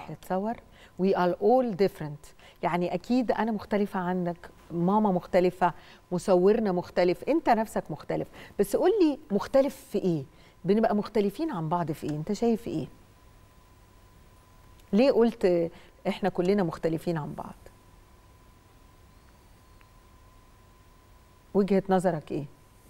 صح تصور we are all different يعني اكيد انا مختلفه عنك ماما مختلفه مصورنا مختلف انت نفسك مختلف بس قول لي مختلف في ايه بنبقى مختلفين عن بعض في ايه انت شايف ايه ليه قلت احنا كلنا مختلفين عن بعض وجهه نظرك ايه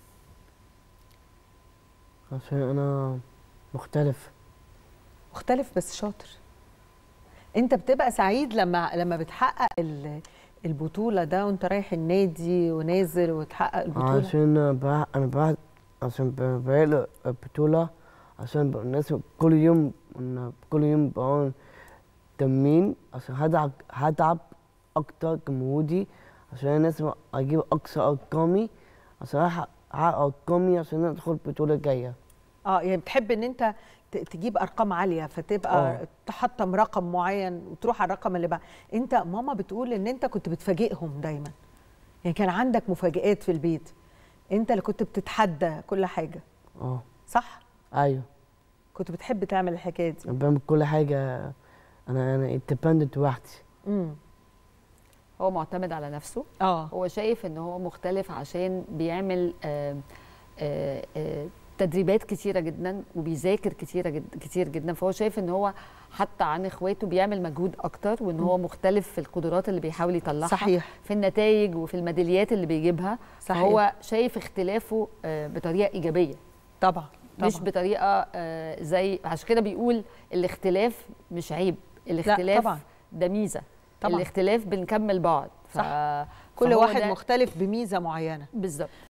عشان انا مختلف مختلف بس شاطر انت بتبقى سعيد لما لما بتحقق ال- البطوله ده وانت رايح النادي ونازل وتحقق البطوله عشان بح... انا بح... عشان ب- بقلق البطولة عشان ب- الناس كل يوم أنا كل يوم بعمل تمرين عشان هتعب هتعب اكتر كمجهودي عشان الناس اجيب اقصى ارقامي عشان احقق أحقق ارقامي عشان ادخل البطولة الجاية اه يعني بتحب ان انت ت- تجيب ارقام عاليه فتبقى آه. تحطم رقم معين وتروح على الرقم اللي بعد انت ماما بتقول ان انت كنت بتفاجئهم دايما يعني كان عندك مفاجآت في البيت انت اللي كنت بتتحدى كل حاجه اه صح ايوه كنت بتحب تعمل الحكايه دي أنا بعمل كل حاجة انا انا independent لوحدي امم هو معتمد على نفسه اه هو شايف ان هو مختلف عشان بيعمل آه، آه، آه، تدريبات كتيره جدا وبيذاكر كتيره جدا كتير جدا فهو شايف ان هو حتى عن اخواته بيعمل مجهود اكتر وان هو مختلف في القدرات اللي بيحاول يطلعها صحيح في النتائج وفي الميداليات اللي بيجيبها صحيح. فهو شايف اختلافه آه، بطريقه ايجابيه طبعا مش طبعاً. بطريقه آه، زي عشان كده بيقول الاختلاف مش عيب الاختلاف طبعاً. ده ميزه طبعاً. الاختلاف بنكمل بعض ف... صح. كل فهو واحد ده- مختلف بميزه معينه بالظبط